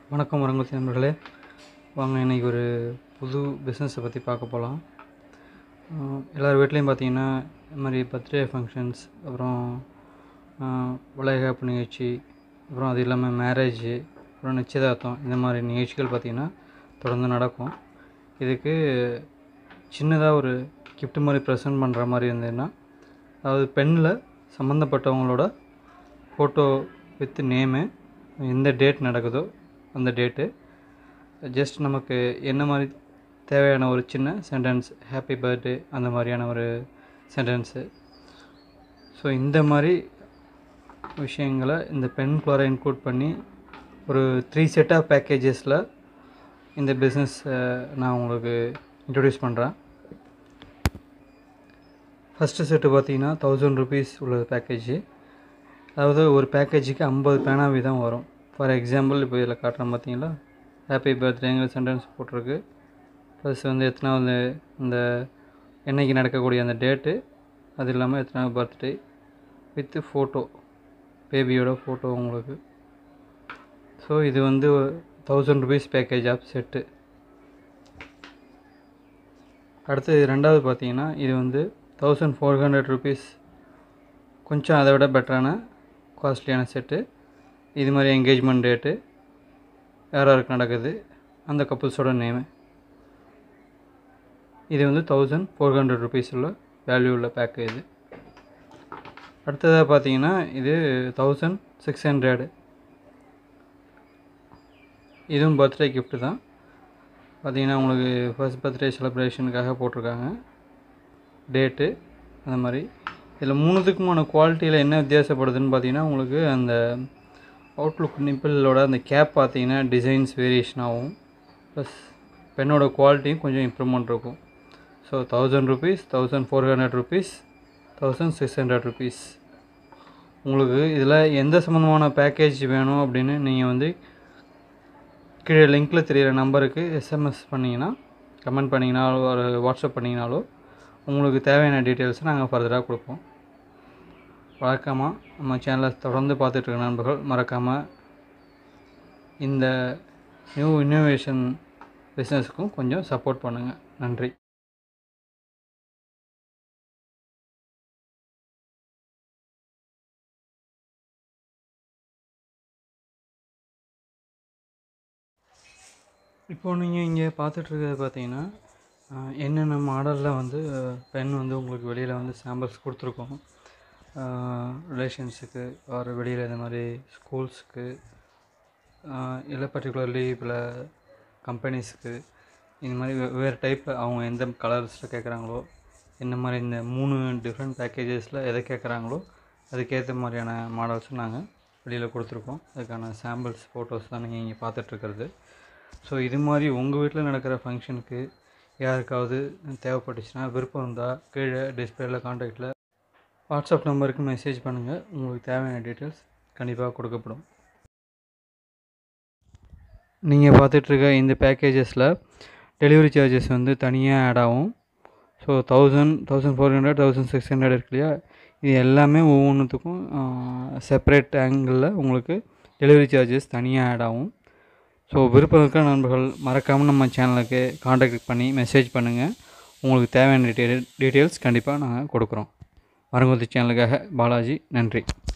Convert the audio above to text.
வணக்கம் வரங்குத்தி நண்பர்களே வாங்க இன்றைக்கி ஒரு புது பிஸ்னஸை பற்றி பார்க்க போகலாம் எல்லார் வீட்லேயும் பார்த்தீங்கன்னா இந்த மாதிரி பர்த்டே ஃபங்க்ஷன்ஸ் அப்புறம் ஆஹ், வளைகாப்பு நிகழ்ச்சி அப்புறம் அது இல்லாமல் மேரேஜு அப்புறம் நிச்சயதார்த்தம் இந்த மாதிரி நிகழ்ச்சிகள் பார்த்திங்கன்னா தொடர்ந்து நடக்கும் இதுக்கு சின்னதாக ஒரு gift மாதிரி ப்ரெசென்ட் பண்ணுற மாதிரி இருந்ததுன்னா அதாவது பெண்ணில் சம்மந்தப்பட்டவங்களோட ஃபோட்டோ வித் நேமு எந்த டேட் நடக்குதோ அந்த டேட்டு ஜஸ்ட் நமக்கு என்ன மாதிரி தேவையான ஒரு சின்ன சென்டென்ஸ் ஹாப்பி பர்த்டே அந்த மாதிரியான ஒரு சென்டென்ஸு ஸோ இந்த மாதிரி விஷயங்களை இந்த பென்குள்ளார இன்க்ளூட் பண்ணி ஒரு த்ரீ செட் ஆஃப் பேக்கேஜஸில் இந்த பிஸ்னஸ் நான் உங்களுக்கு இன்ட்ரடியூஸ் பண்ணுறேன் ஃபஸ்ட்டு செட்டு பார்த்தீங்கன்னா தௌசண்ட் ருபீஸ் உள்ள பேக்கேஜ் அதாவது ஒரு பேக்கேஜுக்கு ஐம்பது பேனா வீதம் வரும் ஃபார் எக்ஸாம்பிள் இப்போ இதில் காட்டுறேன் பார்த்தீங்களா ஹாப்பி பர்த்டேங்கிற சென்டென்ஸ் போட்டிருக்கு ப்ளஸ் வந்து எத்தனாவது இந்த என்னைக்கு நடக்கக்கூடிய அந்த டேட்டு அது இல்லாமல் எத்தனாவது பர்த்டே வித் ஃபோட்டோ பேபியோட ஃபோட்டோ உங்களுக்கு ஸோ இது வந்து thousand rupees package of set அடுத்து ரெண்டாவது பார்த்தீங்கன்னா இது வந்து தௌசண்ட் ஃபோர் ஹண்ட்ரட் ருபீஸ் கொஞ்சம் அதை விட பெட்டரான காஸ்ட்லியான செட்டு இது மாதிரி என்கேஜ்மெண்ட் டேட்டு யார் யாருக்கு நடக்குது அந்த கப்புள்ஸோட நேமு இது வந்து தௌசண்ட் ஃபோர் ஹண்ட்ரட் ருபீஸ் உள்ள வேல்யூ உள்ள பேக்கு இது அடுத்ததாக பார்த்தீங்கன்னா இது தௌசண்ட் சிக்ஸ் ஹண்ட்ரடு இதுவும் பர்த்டே gift தான் பார்த்தீங்கன்னா உங்களுக்கு ஃபர்ஸ்ட் பர்த்டே செலிப்ரேஷனுக்காக போட்டிருக்காங்க டேட்டு அந்த மாதிரி இதில் மூணுத்துக்குமான குவாலிட்டியில் என்ன வித்தியாசப்படுதுன்னு பார்த்தீங்கன்னா உங்களுக்கு அந்த அவுட்லுக் நிப்பிளோட அந்த கேப் பார்த்தீங்கன்னா டிசைன்ஸ் வேரியேஷன் ஆகும் ப்ளஸ் பென்னோட குவாலிட்டியும் கொஞ்சம் இம்ப்ரூவ்மெண்ட் இருக்கும் so thousand rupees thousand four hundred rupees thousand six hundred rupees உங்களுக்கு இதில் எந்த சம்மந்தமான பேக்கேஜ் வேணும் அப்படின்னு நீங்கள் வந்து கீழே லிங்க்கில் தெரியிற நம்பருக்கு எஸ்எம்எஸ் பண்ணிங்கன்னா கமெண்ட் பண்ணிங்கனாலோ ஒரு வாட்ஸ்அப் பண்ணிங்கனாலோ உங்களுக்கு தேவையான டீட்டெயில்ஸை நாங்கள் ஃபர்தராக கொடுப்போம் வழக்கமாக நம்ம சேனலை தொடர்ந்து பார்த்துட்ருக்க நண்பர்கள் மறக்காமல் இந்த நியூ இன்னோவேஷன் பிஸ்னஸுக்கும் கொஞ்சம் சப்போர்ட் பண்ணுங்கள் நன்றி இப்போ நீங்கள் இங்கே பார்த்துட்ருக்கிறது பார்த்தீங்கன்னா ஆஹ், என்னென்ன மாடலில் வந்து பென் வந்து உங்களுக்கு வெளியில் வந்து சாம்பிள்ஸ் கொடுத்துருக்கோம் ரிலேஷன்ஸுக்கு ஒரு வெளியில் இந்த மாதிரி ஸ்கூல்ஸுக்கு இல்லை பர்டிகுலர்லி இப்போ கம்பெனிஸ்க்கு இந்த மாதிரி வே- வேறு டைப்பில் அவங்க எந்த கலர்ஸில் கேட்குறாங்களோ என்ன மாதிரி இந்த மூணு டிஃப்ரெண்ட் பேக்கேஜஸில் எதை கேட்குறாங்களோ அதுக்கேற்ற மாதிரியான மாடல்ஸும் நாங்கள் வெளியில் கொடுத்துருக்கோம் அதுக்கான சாம்பிள்ஸ் ஃபோட்டோஸ் தான் நீங்கள் இங்கே பார்த்துட்ருக்கிறது ஸோ இது மாதிரி உங்கள் வீட்டில் நடக்கிற ஃபங்க்ஷனுக்கு யாருக்காவது தேவைப்பட்டுச்சுன்னா விருப்பம் இருந்தால் கீழே டிஸ்பிளேல காண்டாக்டில் வாட்ஸ்அப் நம்பருக்கு மெசேஜ் பண்ணுங்கள் உங்களுக்கு தேவையான டீட்டெயில்ஸ் கண்டிப்பாக கொடுக்கப்படும் நீங்கள் பார்த்துட்ருக்க இந்த பேக்கேஜஸில் டெலிவரி சார்ஜஸ் வந்து தனியாக ஆட் ஆகும் so thousand thousand four hundred thousand six hundred இருக்கு இல்லையா இது எல்லாமே ஒவ்வொன்றுத்துக்கும் செப்பரேட் ஆங்கிளில் உங்களுக்கு டெலிவரி சார்ஜஸ் தனியாக ஆட் ஆகும் ஸோ விருப்பம் இருக்கிற நண்பர்கள் மறக்காமல் நம்ம சேனலுக்கு காண்டாக்ட் பண்ணி மெசேஜ் பண்ணுங்கள் உங்களுக்கு தேவையான டீட்டெயில் டீட்டெயில்ஸ் கண்டிப்பாக நாங்கள் கொடுக்குறோம் மரங்குத்தி சேனலுக்காக பாலாஜி நன்றி